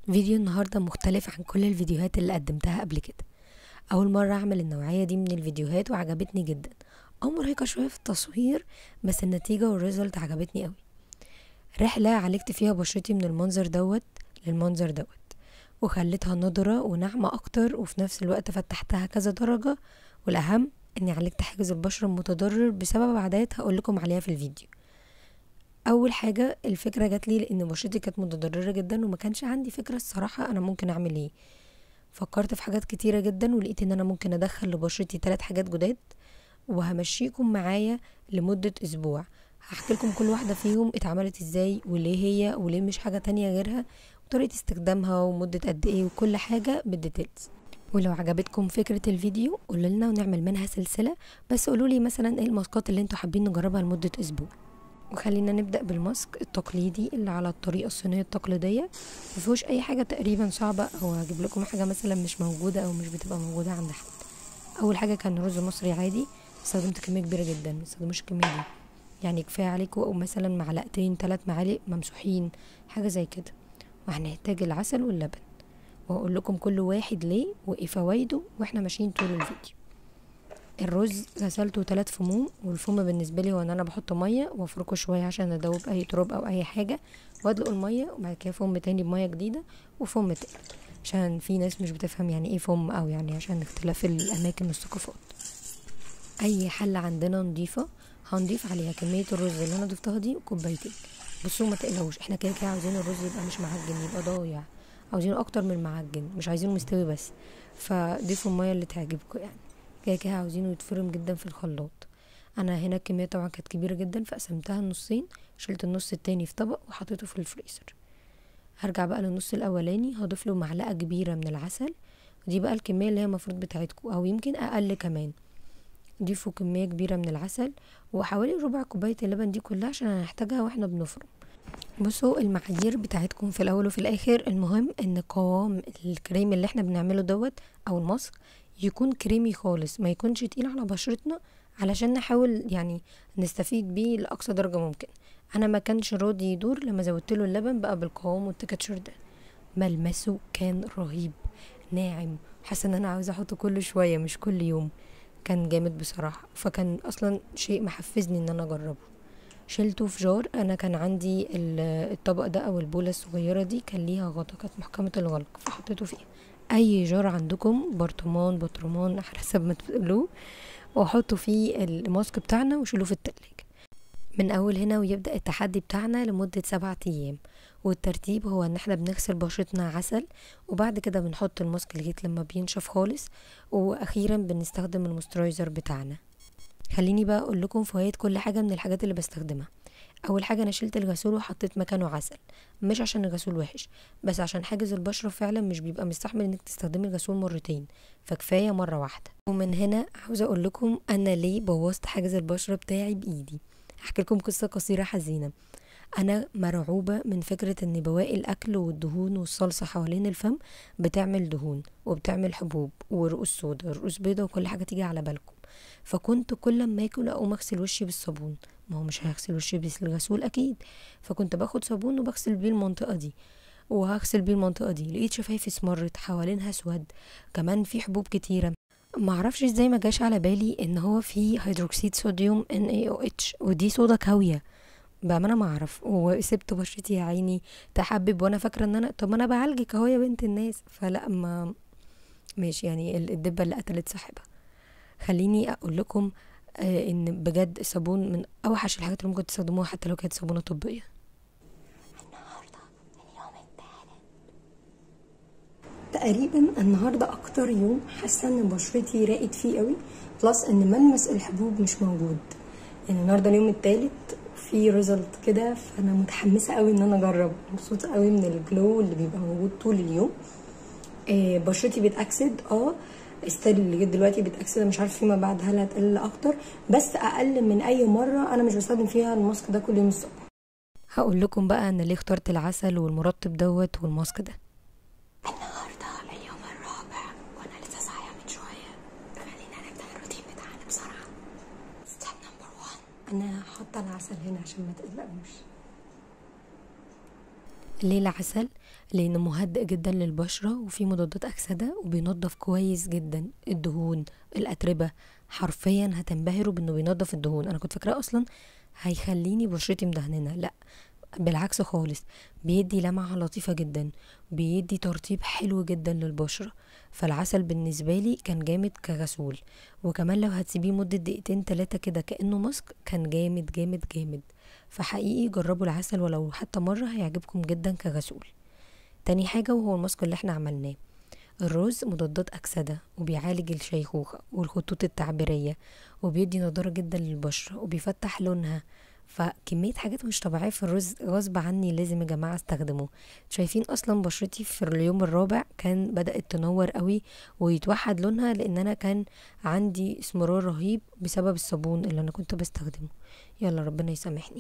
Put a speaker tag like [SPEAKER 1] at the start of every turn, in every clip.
[SPEAKER 1] فيديو النهاردة مختلف عن كل الفيديوهات اللي قدمتها قبل كده أول مرة أعمل النوعية دي من الفيديوهات وعجبتني جدا أو مرهقة شوية في التصوير بس النتيجة والريزلت عجبتني قوي رحلة عالجت فيها بشرتي من المنظر دوت للمنظر دوت وخليتها نضرة وناعمة أكتر وفي نفس الوقت فتحتها كذا درجة والأهم إني عالجت حاجز البشرة المتضرر بسبب عادات هقولكم عليها في الفيديو اول حاجه الفكره جات لي لان بشرتي كانت متضرره جدا وما كانش عندي فكره الصراحه انا ممكن اعمل ايه فكرت في حاجات كتيره جدا ولقيت ان انا ممكن ادخل لبشرتي ثلاث حاجات جداد وهمشيكم معايا لمده اسبوع هحكي لكم كل واحده فيهم اتعملت ازاي وليه هي وليه مش حاجه تانية غيرها وطريقه استخدامها ومده قد ايه وكل حاجه بالديتيلز ولو عجبتكم فكرة الفيديو قولوا لنا ونعمل منها سلسلة بس قولوا لي مثلا ايه الماسكات اللي انتوا حابين نجربها لمدة اسبوع وخلينا نبدأ بالماسك التقليدي اللي على الطريقة الصينية التقليدية مفيهوش أي حاجة تقريبا صعبة أو هجيب لكم حاجة مثلا مش موجودة أو مش بتبقى موجودة عند حد أول حاجة كان رز مصري عادي استخدمت كمية كبيرة جدا مستخدموش الكمية دي يعني كفاية عليكم أو مثلا معلقتين تلات معالق ممسوحين حاجة زي كده وهنحتاج العسل واللبن وهقول لكم كل واحد ليه وايه فوائده واحنا ماشيين طول الفيديو الرز غسلته ثلاث فموم والفم بالنسبه لي هو ان انا بحط ميه وافركه شويه عشان ادوب اي تراب او اي حاجه وادلق الميه وبعد كده فم تاني بميه جديده وفم تالت عشان في ناس مش بتفهم يعني ايه فم او يعني عشان اختلاف الاماكن والثقافات اي حله عندنا نضيفه هنضيف عليها كميه الرز اللي انا ضفتها دي وكوبايتين بصوا ما تقلقوش احنا كده كده عاوزين الرز يبقى مش معجن يبقى ضايع عاوزينه اكتر من معجن مش عايزينه مستوي بس فضيفوا الميه اللي تعجبكم يعني كده كده عاوزينه يتفرم جدا في الخلاط انا هنا الكميه طبعا كانت كبيره جدا فقسمتها نصين شلت النص التاني في طبق وحطيته في الفريزر هرجع بقى للنص الاولاني هضيف له معلقه كبيره من العسل ودي بقى الكميه اللي هي المفروض بتاعتكم او يمكن اقل كمان ضيفوا كميه كبيره من العسل وحوالي ربع كوبايه اللبن دي كلها عشان هنحتاجها واحنا بنفرم بصوا المعايير بتاعتكم في الاول وفي الاخر المهم ان قوام الكريم اللي احنا بنعمله دوت او الماسك يكون كريمي خالص ما يكونش تقيل على بشرتنا علشان نحاول يعني نستفيد بيه لاقصى درجه ممكن انا ما كانش راضي يدور لما زودت له اللبن بقى بالقوام والتكتشر ده ملمسه كان رهيب ناعم حاسه ان انا عاوزه احطه كل شويه مش كل يوم كان جامد بصراحه فكان اصلا شيء محفزني ان انا اجربه شلته في جار انا كان عندي الطبق ده او البوله الصغيره دي كان ليها غطا كانت محكمه الغلق فحطيته فيها اي جار عندكم برطمان بطرمان على حسب ما تقولوه وحطوا فيه الماسك بتاعنا وشيلوه في التلاجة من اول هنا ويبدا التحدي بتاعنا لمده سبعة ايام والترتيب هو ان احنا بنغسل بشرتنا عسل وبعد كده بنحط الماسك لغايه لما بينشف خالص واخيرا بنستخدم المسترايزر بتاعنا خليني بقى اقول لكم فوائد كل حاجه من الحاجات اللي بستخدمها اول حاجه انا شلت الغسول وحطيت مكانه عسل مش عشان الغسول وحش بس عشان حاجز البشره فعلا مش بيبقى مستحمل انك تستخدمي الغسول مرتين فكفايه مره واحده ومن هنا عاوزه اقول لكم انا ليه بوظت حاجز البشره بتاعي بايدي هحكي لكم قصه قصيره حزينه انا مرعوبه من فكره ان بواقي الاكل والدهون والصلصه حوالين الفم بتعمل دهون وبتعمل حبوب ورؤوس سودا رؤوس بيضه وكل حاجه تيجي على بالكم فكنت كل ما اكل اقوم اغسل وشي بالصابون ما هو مش هغسل وشي بالغسول اكيد فكنت باخد صابون وبغسل بيه المنطقه دي وهغسل بيه المنطقه دي لقيت شفايفي اسمرت حوالينها اسود كمان في حبوب كتيره معرفش ازاي ما جاش على بالي ان هو في هيدروكسيد صوديوم ان اي او اتش ودي صودا كاويه بامانه ما اعرف وسبت بشرتي يا عيني تحبب وانا فاكره ان انا طب انا بعالجك اهو يا بنت الناس فلا ما ماشي يعني الدبه اللي قتلت صاحبها خليني اقول لكم آه ان بجد الصابون من اوحش الحاجات اللي ممكن تستخدموها حتى لو كانت صابونه طبيه
[SPEAKER 2] النهارده اليوم الثالث
[SPEAKER 1] تقريبا النهارده اكتر يوم حاسه ان بشرتي راقت فيه قوي بلس ان ملمس الحبوب مش موجود يعني النهارده اليوم الثالث في ريزلت كده فانا متحمسه قوي ان انا اجرب مبسوطه قوي من الجلو اللي بيبقى موجود طول اليوم آه بشرتي بتاكسد اه ستيل لغايه دلوقتي بتاكسد مش عارفه فيما بعد هل هتقل اكتر بس اقل من اي مره انا مش بستخدم فيها الماسك ده كل يوم الصبح هقول لكم بقى انا ليه اخترت العسل والمرطب دوت والماسك ده
[SPEAKER 2] النهارده اليوم الرابع وانا لسه صاحيه من شويه خلينا نبدا الروتين بتاعنا بسرعه ستيب نمبر 1
[SPEAKER 1] انا حاطه العسل هنا عشان ما تقلقوش ليه العسل لانه مهدئ جدا للبشره وفيه مضادات اكسده وبينظف كويس جدا الدهون الاتربه حرفيا هتنبهروا بانه بينظف الدهون انا كنت فاكراه اصلا هيخليني بشرتي مدهننه لا بالعكس خالص بيدي لمعة لطيفة جدا بيدي ترطيب حلو جدا للبشرة فالعسل بالنسبة لي كان جامد كغسول وكمان لو هتسيبيه مدة دقيقتين تلاتة كده كأنه ماسك كان جامد جامد جامد فحقيقي جربوا العسل ولو حتى مرة هيعجبكم جدا كغسول تاني حاجة وهو الماسك اللي احنا عملناه الرز مضادات أكسدة وبيعالج الشيخوخة والخطوط التعبيرية وبيدي نضارة جدا للبشرة وبيفتح لونها فكمية حاجات مش طبيعية في الرز غصب عني لازم يا جماعة استخدمه شايفين اصلا بشرتي في اليوم الرابع كان بدأت تنور قوي ويتوحد لونها لان انا كان عندي اسمرار رهيب بسبب الصابون اللي انا كنت بستخدمه يلا ربنا يسامحني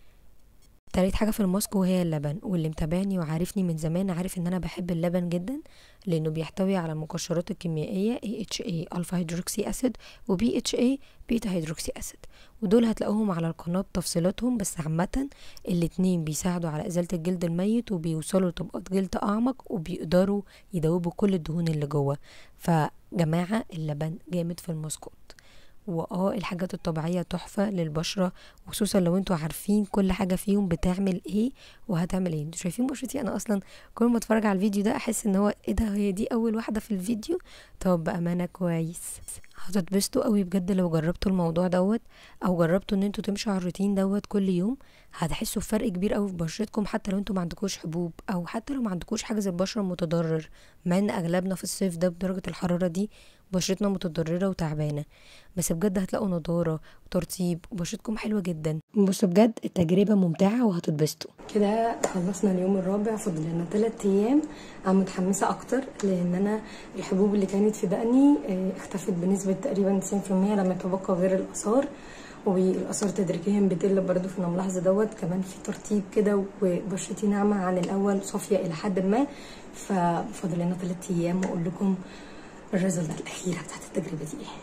[SPEAKER 1] تالت حاجة في الماسك وهي اللبن واللي متابعني وعارفني من زمان عارف ان انا بحب اللبن جدا لانه بيحتوي على المقشرات الكيميائية AHA الفا هيدروكسي اسيد و BHA بيتا هيدروكسي اسيد ودول هتلاقوهم على القناة بتفصيلاتهم بس عامة الاتنين بيساعدوا على ازالة الجلد الميت وبيوصلوا لطبقات جلد اعمق وبيقدروا يدوبوا كل الدهون اللي جوه فجماعة اللبن جامد في الماسكات واه الحاجات الطبيعيه تحفه للبشره وخصوصا لو انتوا عارفين كل حاجه فيهم بتعمل ايه وهتعمل ايه انتوا شايفين بشرتي انا اصلا كل ما اتفرج على الفيديو ده احس ان هو ايه ده هي دي اول واحده في الفيديو طب بامانه كويس هتتبسطوا قوي بجد لو جربتوا الموضوع دوت او جربتوا ان انتوا تمشوا على الروتين دوت كل يوم هتحسوا بفرق كبير قوي في بشرتكم حتى لو انتوا ما عندكوش حبوب او حتى لو ما عندكوش حاجز البشره متضرر مع ان اغلبنا في الصيف ده بدرجه الحراره دي بشرتنا متضرره وتعبانه بس بجد هتلاقوا نضاره وترطيب وبشرتكم حلوه جدا بصوا بجد التجربه ممتعه وهتتبسطوا كده خلصنا اليوم الرابع فاضل لنا 3 ايام انا متحمسه اكتر لان انا الحبوب اللي كانت في دقني اختفت بنسبه تقريبا 90% لما يتبقى غير الاثار والاثار تدريجيا بتقل برضو في الملاحظه دوت كمان في ترطيب كده وبشرتي ناعمه عن الاول صافيه الى حد ما ففاضل لنا 3 ايام واقول لكم الريزلت الاخيره بتاعت التجربه دي ايه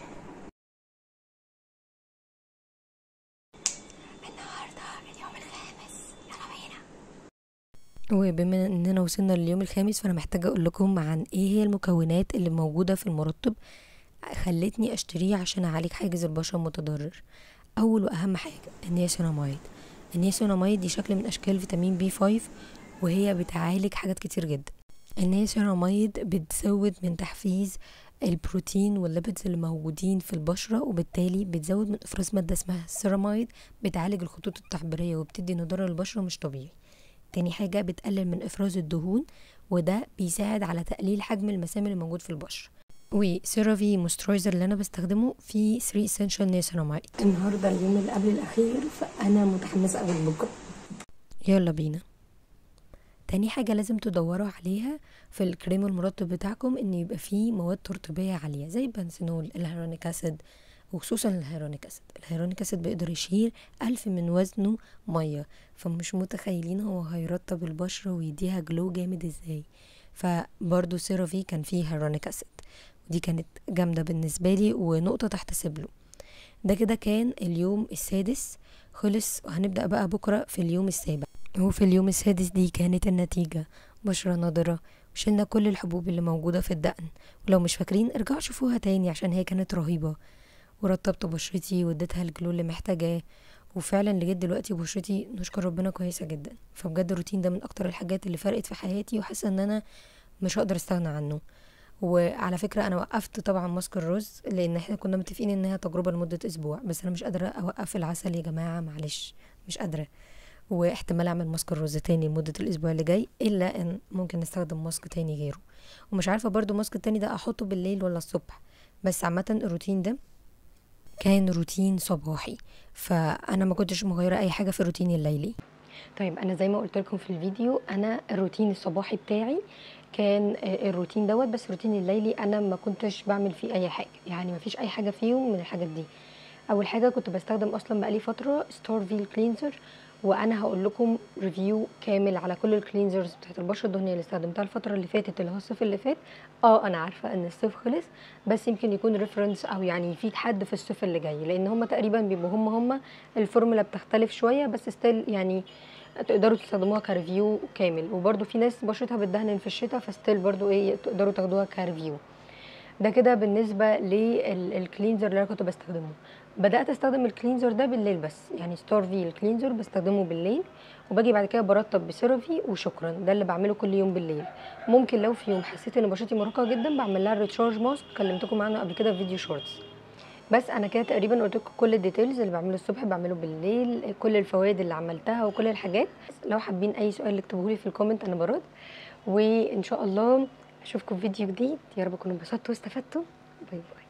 [SPEAKER 2] النهاردة اليوم الخامس يلا بينا
[SPEAKER 1] وبما اننا وصلنا لليوم الخامس فانا محتاجه اقول لكم عن ايه هي المكونات اللي موجوده في المرطب خلتني اشتريه عشان اعالج حاجز البشره المتضرر اول واهم حاجه النياسيناميد النياسيناميد دي شكل من اشكال فيتامين بي 5 وهي بتعالج حاجات كتير جدا النياسيناميد بتزود من تحفيز البروتين والليبيدز اللي موجودين في البشرة وبالتالي بتزود من إفراز مادة اسمها السيراميد بتعالج الخطوط التعبيرية وبتدي نضارة للبشرة مش طبيعي تاني حاجة بتقلل من إفراز الدهون وده بيساعد على تقليل حجم المسام اللي موجود في البشرة وسيرافي موسترايزر اللي انا بستخدمه فيه 3 اسينشال نياسيناميد النهارده اليوم اللي قبل الاخير فانا متحمسه قوي لبكره يلا بينا تاني حاجة لازم تدوروا عليها في الكريم المرطب بتاعكم ان يبقى فيه مواد ترطيبية عالية زي البنسينول الهيرونيك اسيد وخصوصا الهيرونيك اسيد الهيرونيك اسيد بيقدر يشيل ألف من وزنه مية فمش متخيلين هو هيرطب البشرة ويديها جلو جامد ازاي فبرضو سيرافي كان فيه هيرونيك اسيد ودي كانت جامدة بالنسبة لي ونقطة تحتسب له ده كده كان اليوم السادس خلص وهنبدأ بقى بكرة في اليوم السابع وفي اليوم السادس دي كانت النتيجة بشرة نضرة وشلنا كل الحبوب اللي موجودة في الدقن ولو مش فاكرين ارجعوا شوفوها تاني عشان هي كانت رهيبة ورطبت بشرتي واديتها الجلو اللي محتاجاه وفعلا لغايه دلوقتي بشرتي نشكر ربنا كويسه جدا فبجد الروتين ده من اكتر الحاجات اللي فرقت في حياتي وحاسه ان انا مش هقدر استغنى عنه وعلى فكرة أنا وقفت طبعا ماسك الرز لأن احنا كنا متفقين إنها تجربة لمدة أسبوع بس أنا مش قادرة أوقف العسل يا جماعة معلش مش قادرة واحتمال أعمل ماسك الرز تاني لمدة الأسبوع اللي جاي إلا إن ممكن نستخدم ماسك تاني غيره ومش عارفة برضو ماسك التاني ده أحطه بالليل ولا الصبح بس عامة الروتين ده كان روتين صباحي فأنا ما كنتش مغيرة أي حاجة في الروتين الليلي طيب انا زي ما قلت لكم في الفيديو انا الروتين الصباحي بتاعي كان الروتين دوت بس الروتين الليلي انا ما كنتش بعمل فيه اي حاجه يعني ما فيش اي حاجه فيهم من الحاجات دي اول حاجه كنت بستخدم اصلا بقالي فتره ستارفيل كلينزر وانا هقول لكم ريفيو كامل على كل الكلينزرز بتاعت البشره الدهنيه اللي استخدمتها الفتره اللي فاتت اللي هو الصيف اللي فات اه انا عارفه ان الصيف خلص بس يمكن يكون ريفرنس او يعني يفيد حد في الصيف اللي جاي لان هم تقريبا بيبقوا هم هم الفورمولا بتختلف شويه بس ستيل يعني تقدروا تستخدموها كريفيو كامل وبرده في ناس بشرتها بتدهن في الشتاء فستيل برده ايه تقدروا تاخدوها كريفيو ده كده بالنسبه للكلينزر اللي انا كنت بستخدمه بدات استخدم الكلينزر ده بالليل بس يعني ستار في الكلينزر بستخدمه بالليل وباجي بعد كده برطب بسيرافي وشكرا ده اللي بعمله كل يوم بالليل ممكن لو في يوم حسيت ان بشرتي مرهقه جدا بعمل لها ريتشارج ماسك كلمتكم عنه قبل كده في فيديو شورتس بس انا كده تقريبا قلت لكم كل الديتيلز اللي بعمله الصبح بعمله بالليل كل الفوائد اللي عملتها وكل الحاجات لو حابين اي سؤال اكتبوه لي في الكومنت انا برد وان شاء الله اشوفكم في فيديو جديد يا رب تكونوا انبسطتوا واستفدتوا باي باي